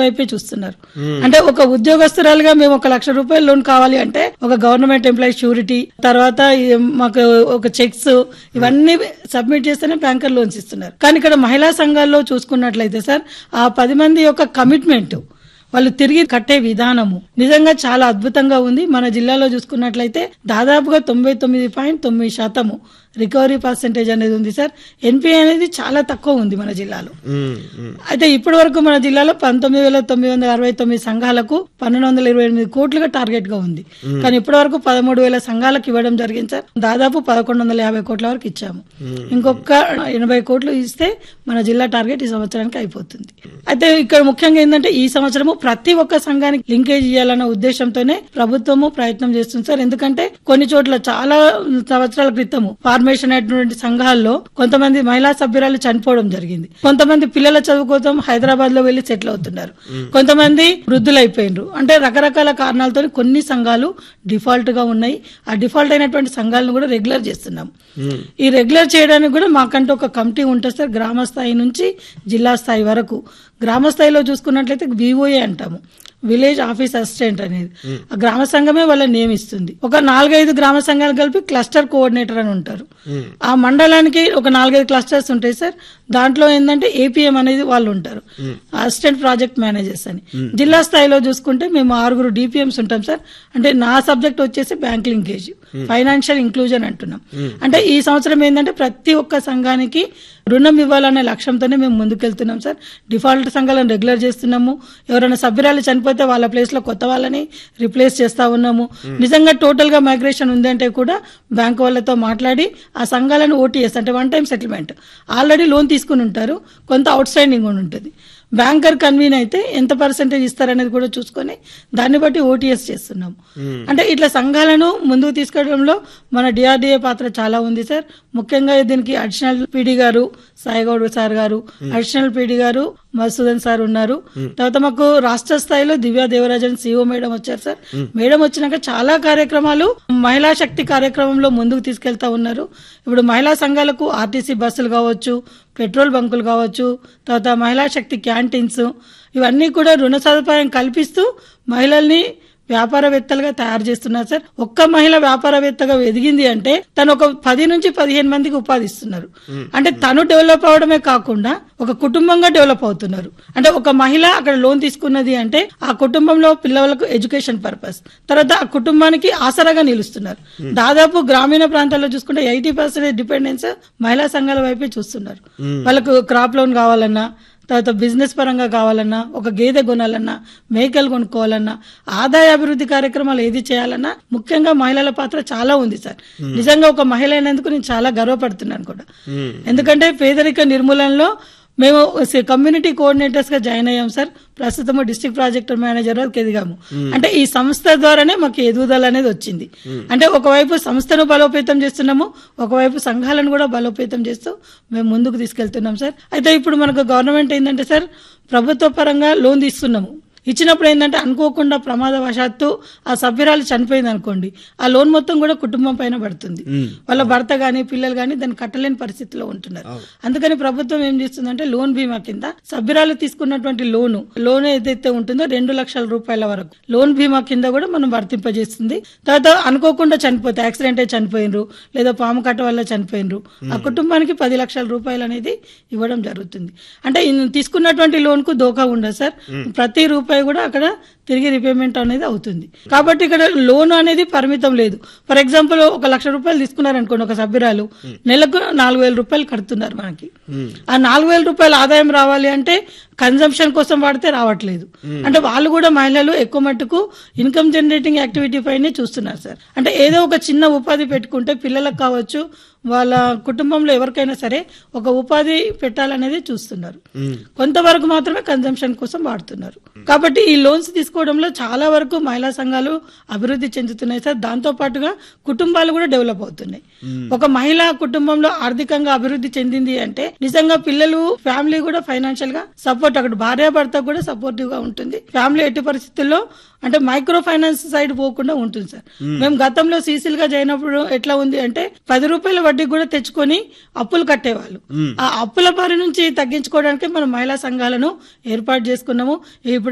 వైపే చూస్తున్నారు అంటే ఒక ఉద్యోగస్తురాలుగా మేము ఒక లక్ష రూపాయల లోన్ కావాలి అంటే ఒక గవర్నమెంట్ ఎంప్లాయీ షూరిటీ తర్వాత ఈ మాకు ఒక చెక్స్ ఇవన్నీ సబ్మిట్ చేస్తేనే బ్యాంకర్ లోన్స్ ఇస్తున్నారు కానీ ఇక్కడ మహిళా సంఘాల్లో చూసుకున్నట్లయితే సార్ ఆ పది మంది యొక్క కమిట్మెంట్ వాళ్ళు తిరిగి కట్టే విధానము నిజంగా చాలా అద్భుతంగా ఉంది మన జిల్లాలో చూసుకున్నట్లయితే దాదాపుగా తొంభై తొమ్మిది పాయింట్ తొమ్మిది శాతము రికవరీ పర్సెంటేజ్ అనేది ఉంది సార్ ఎన్పిఐ అనేది చాలా తక్కువ ఉంది మన జిల్లాలో ఉమ్, ఉమ్. అయితే ఇప్పటి వరకు మన జిల్లాలో పంతొమ్మిది వేల తొమ్మిది వందల అరవై తొమ్మిది సంఘాలకు పన్నెండు వందల ఇరవై ఎనిమిది కోట్లుగా టార్గెట్ గా ఉంది కానీ ఇప్పటి వరకు పదమూడు వేల సంఘాలకు ఇవ్వడం జరిగింది సార్ దాదాపు పదకొండు వందల యాభై కోట్ల వరకు ఇచ్చాము ఇంకొక ఎనభై కోట్లు ఇస్తే మన జిల్లా టార్గెట్ ఈ సంవత్సరానికి అయిపోతుంది అయితే ఇక్కడ ముఖ్యంగా ఏంటంటే ఈ సంవత్సరము ప్రతి ఒక్క సంఘానికి లింకేజ్ చేయాలన్న ఉద్దేశంతోనే ప్రభుత్వము ప్రయత్నం చేస్తుంది సార్ ఎందుకంటే కొన్ని చోట్ల చాలా సంవత్సరాల క్రితము ఫార్మేషన్ అయినటువంటి సంఘాల్లో కొంతమంది మహిళా సభ్యురాలు చనిపోవడం జరిగింది కొంతమంది పిల్లల చదువు కోసం హైదరాబాద్ లో వెళ్లి సెటిల్ అవుతున్నారు కొంతమంది వృద్ధులైపోయినరు అంటే రకరకాల కారణాలతో కొన్ని సంఘాలు డిఫాల్ట్ గా ఉన్నాయి ఆ డిఫాల్ట్ అయినటువంటి సంఘాలను కూడా రెగ్యులర్ చేస్తున్నాం ఈ రెగ్యులర్ చేయడానికి కూడా మాకంటూ ఒక కమిటీ ఉంటుంది సార్ గ్రామ స్థాయి నుంచి జిల్లా స్థాయి వరకు గ్రామ స్థాయిలో చూసుకున్నట్లయితే వివోఏ అంటాము విలేజ్ ఆఫీస్ అసిస్టెంట్ అనేది ఆ గ్రామ సంఘమే వాళ్ళని నియమిస్తుంది ఒక నాలుగైదు గ్రామ సంఘాలు కలిపి క్లస్టర్ కోఆర్డినేటర్ అని ఉంటారు ఆ మండలానికి ఒక నాలుగైదు క్లస్టర్స్ ఉంటాయి సార్ దాంట్లో ఏంటంటే ఏపీఎం అనేది వాళ్ళు ఉంటారు అసిస్టెంట్ ప్రాజెక్ట్ మేనేజర్స్ అని జిల్లా స్థాయిలో చూసుకుంటే మేము ఆరుగురు డిపిఎంస్ ఉంటాం సార్ అంటే నా సబ్జెక్ట్ వచ్చేసి బ్యాంక్ లింకేజ్ ఫైనాన్షియల్ ఇంక్లూజన్ అంటున్నాం అంటే ఈ సంవత్సరం ఏంటంటే ప్రతి ఒక్క సంఘానికి రుణం ఇవ్వాలనే లక్ష్యంతోనే మేము ముందుకెళ్తున్నాం సార్ డిఫాల్ట్ సంఘాలను రెగ్యులర్ చేస్తున్నాము ఎవరైనా సభ్యురాలు చనిపోతే వాళ్ళ ప్లేస్ లో కొత్త వాళ్ళని రిప్లేస్ చేస్తా ఉన్నాము నిజంగా టోటల్ గా మైగ్రేషన్ ఉందంటే కూడా బ్యాంక్ వాళ్ళతో మాట్లాడి ఆ సంఘాలను ఓటీఎస్ అంటే one time settlement already loan తీసుకుని ఉంటారు కొంత అవుట్ స్టాండింగ్ కూడా ఉంటుంది బ్యాంకర్ కన్వీన్ అయితే ఎంత పర్సెంటేజ్ ఇస్తారనేది కూడా చూసుకొని దాన్ని బట్టి ఓటీఎస్ చేస్తున్నాం అంటే ఇట్లా సంఘాలను ముందుకు తీసుకెళ్లడంలో మన డిఆర్డిఏ పాత్ర చాలా ఉంది సార్ ముఖ్యంగా దీనికి అడిషనల్ పీడీ గారు సాయిగౌడ్ సార్ గారు అడిషనల్ పీడీ గారు మధుసూదన్ సార్ ఉన్నారు తర్వాత మాకు రాష్ట్ర స్థాయిలో దివ్యా దేవరాజన్ సిఓ మేడం వచ్చారు సార్ మేడం వచ్చినాక చాలా కార్యక్రమాలు మహిళా శక్తి కార్యక్రమంలో ముందుకు తీసుకెళ్తా ఉన్నారు ఇప్పుడు మహిళా సంఘాలకు ఆర్టీసీ బస్సులు కావచ్చు పెట్రోల్ బంకులు కావచ్చు తర్వాత మహిళా శక్తి క్యాంటీన్స్ ఇవన్నీ కూడా రుణ సదుపాయం కల్పిస్తూ మహిళల్ని వ్యాపారవేత్తలుగా తయారు చేస్తున్నారు సార్ ఒక్క మహిళ వ్యాపారవేత్తగా ఎదిగింది అంటే తను ఒక పది నుంచి పదిహేను మందికి ఉపాధి ఇస్తున్నారు అంటే తను డెవలప్ అవడమే కాకుండా ఒక కుటుంబంగా డెవలప్ అవుతున్నారు అంటే ఒక మహిళ అక్కడ లోన్ తీసుకున్నది అంటే ఆ కుటుంబంలో పిల్లలకు ఎడ్యుకేషన్ పర్పస్ తర్వాత ఆ కుటుంబానికి ఆసరాగా నిలుస్తున్నారు దాదాపు గ్రామీణ ప్రాంతాల్లో చూసుకుంటే ఎయిటీ పర్సెంట్ డిపెండెన్స్ మహిళా సంఘాల వైపే చూస్తున్నారు వాళ్ళకు క్రాప్ లోన్ కావాలన్నా తర్వాత బిజినెస్ పరంగా కావాలన్నా ఒక గేదె కొనాలన్నా మేకలు కొనుక్కోవాలన్నా ఆదాయ అభివృద్ధి కార్యక్రమాలు ఏది చేయాలన్నా ముఖ్యంగా మహిళల పాత్ర చాలా ఉంది సార్ నిజంగా ఒక మహిళ అయినందుకు నేను చాలా గర్వపడుతున్నాను కూడా ఎందుకంటే పేదరిక నిర్మూలనలో మేము కమ్యూనిటీ కోఆర్డినేటర్స్ గా జాయిన్ అయ్యాం సార్ ప్రస్తుతం డిస్ట్రిక్ట్ ప్రాజెక్ట్ మేనేజర్ వరకు ఎదిగాము అంటే ఈ సంస్థ ద్వారానే మాకు ఎదుగుదల అనేది వచ్చింది అంటే ఒకవైపు సంస్థను బలోపేతం చేస్తున్నాము ఒకవైపు సంఘాలను కూడా బలోపేతం చేస్తూ మేము ముందుకు తీసుకెళ్తున్నాం సార్ అయితే ఇప్పుడు మనకు గవర్నమెంట్ ఏంటంటే సార్ ప్రభుత్వ పరంగా లోన్ తీస్తున్నాము ఇచ్చినప్పుడు ఏంటంటే అనుకోకుండా ప్రమాదవశాత్తు ఆ సభ్యురాలు చనిపోయింది అనుకోండి ఆ లోన్ మొత్తం కూడా కుటుంబం పైన పడుతుంది వాళ్ళ భర్త గాని పిల్లలు గాని దాన్ని కట్టలేని పరిస్థితిలో ఉంటున్నారు అందుకని ప్రభుత్వం ఏం చేస్తుందంటే లోన్ బీమా కింద సభ్యురాలు తీసుకున్నటువంటి లోను లోన్ ఏదైతే ఉంటుందో రెండు లక్షల రూపాయల వరకు లోన్ బీమా కింద కూడా మనం వర్తింపజేస్తుంది తర్వాత అనుకోకుండా చనిపోతే యాక్సిడెంట్ అయి చనిపోయినరు లేదా పాము కట్ట వల్ల చనిపోయినరు ఆ కుటుంబానికి పది లక్షల రూపాయలు అనేది ఇవ్వడం జరుగుతుంది అంటే ఇన్- తీసుకున్నటువంటి లోన్ కు దోకా ఉండదు సార్ ప్రతి రూపాయి కూడా అక్కడ తిరిగి రిపేమెంట్ అనేది అవుతుంది కాబట్టి ఇక్కడ లోన్ అనేది పరిమితం లేదు ఫర్ ఎగ్జాంపుల్ ఒక లక్ష రూపాయలు తీసుకున్నారు అనుకోండి ఒక సభ్యురాలు నెలకు నాలుగు వేల రూపాయలు కడుతున్నారు మనకి ఆ నాలుగు వేల రూపాయల ఆదాయం రావాలి అంటే కన్జంప్షన్ కోసం వాడితే రావట్లేదు అంటే వాళ్ళు కూడా మహిళలు ఎక్కువ మట్టుకు ఇన్కమ్ జనరేటింగ్ యాక్టివిటీ పైనే చూస్తున్నారు సార్ అంటే ఏదో ఒక చిన్న ఉపాధి పెట్టుకుంటే పిల్లలకు కావచ్చు వాళ్ళ కుటుంబంలో ఎవరికైనా సరే ఒక ఉపాధి పెట్టాలనేది చూస్తున్నారు కొంతవరకు మాత్రమే కన్జంప్షన్ కోసం వాడుతున్నారు కాబట్టి ఈ లోన్స్ తీసుకోవడంలో చాలా వరకు మహిళా సంఘాలు అభివృద్ధి చెందుతున్నాయి సార్ దాంతో పాటుగా కుటుంబాలు కూడా డెవలప్ అవుతున్నాయి ఒక మహిళా కుటుంబంలో ఆర్థికంగా అభివృద్ధి చెందింది అంటే నిజంగా పిల్లలు ఫ్యామిలీ కూడా ఫైనాన్షియల్ గా సపోర్ట్ అక్కడ భార్యాభర్త కూడా సపోర్టివ్ గా ఉంటుంది ఫ్యామిలీ ఎట్టి పరిస్థితుల్లో అంటే మైక్రో ఫైనాన్స్ సైడ్ పోకుండా ఉంటుంది సార్ మేము గతంలో సీసీల్ గా చేయనప్పుడు ఎట్లా ఉంది అంటే పది రూపాయల వడ్డీ కూడా తెచ్చుకొని అప్పులు కట్టేవాళ్ళు ఆ అప్పుల బారి నుంచి తగ్గించుకోవడానికి మనం మహిళా సంఘాలను ఏర్పాటు చేసుకున్నాము ఇప్పుడు